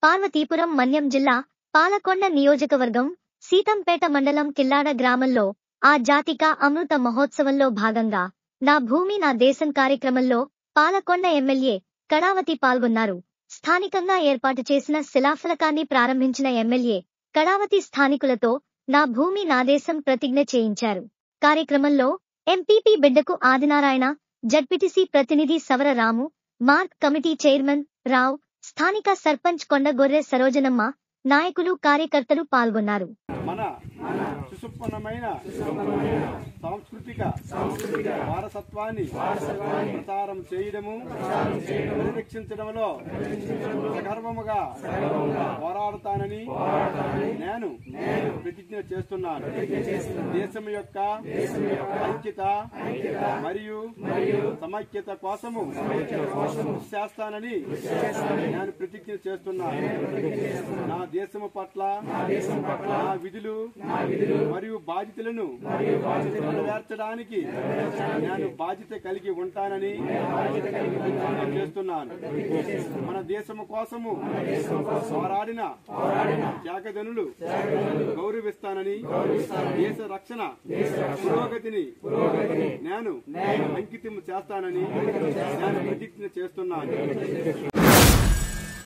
పార్వతీపురం మన్యం జిల్లా పాలకొండ నియోజకవర్గం సీతంపేట మండలం కిల్లాడ గ్రామంలో ఆ జాతిక అమృత మహోత్సవంలో భాగంగా నా భూమి నా దేశం కార్యక్రమంలో పాలకొండ ఎమ్మెల్యే కడావతి పాల్గొన్నారు స్థానికంగా ఏర్పాటు చేసిన శిలాఫలకాన్ని ప్రారంభించిన ఎమ్మెల్యే కడావతి స్థానికులతో నా భూమి నా దేశం ప్రతిజ్ఞ చేయించారు కార్యక్రమంలో ఎంపీపీ బిడ్డకు ఆదినారాయణ జడ్పీటీసీ ప్రతినిధి Savara Ramu market committee chairman Rao స్థానిక సర్పంచ్ కొండగొర్రె సరోజనమ్మ నాయకులు కార్యకర్తలు పాల్గొన్నారు మన సుసంపన్నమైన సాంస్కృతిక వారసత్వాన్ని ప్రచారం చేయడము పరిరక్షించడంలో సగర్వముగా పోరాడుతానని నేను ప్రతిజ్ఞ చేస్తున్నాను దేశం యొక్క ఐక్యత మరియు సమైక్యత కోసము కృషి చేస్తానని నేను ప్రతిజ్ఞ చేస్తున్నాను నా దేశము పట్ల నా విధులు మరియు బాధ్యతలను నెరవేర్చడానికి నేను బాధ్యత కలిగి ఉంటానని ప్రతిజ్ఞ చేస్తున్నాను మన దేశము కోసము పోరాడిన త్యాగదనులు గౌరవిస్తానని దేశ రక్షణ పురోగతిని నేను అంకితం చేస్తానని నేను ప్రతిజ్ఞ చేస్తున్నాను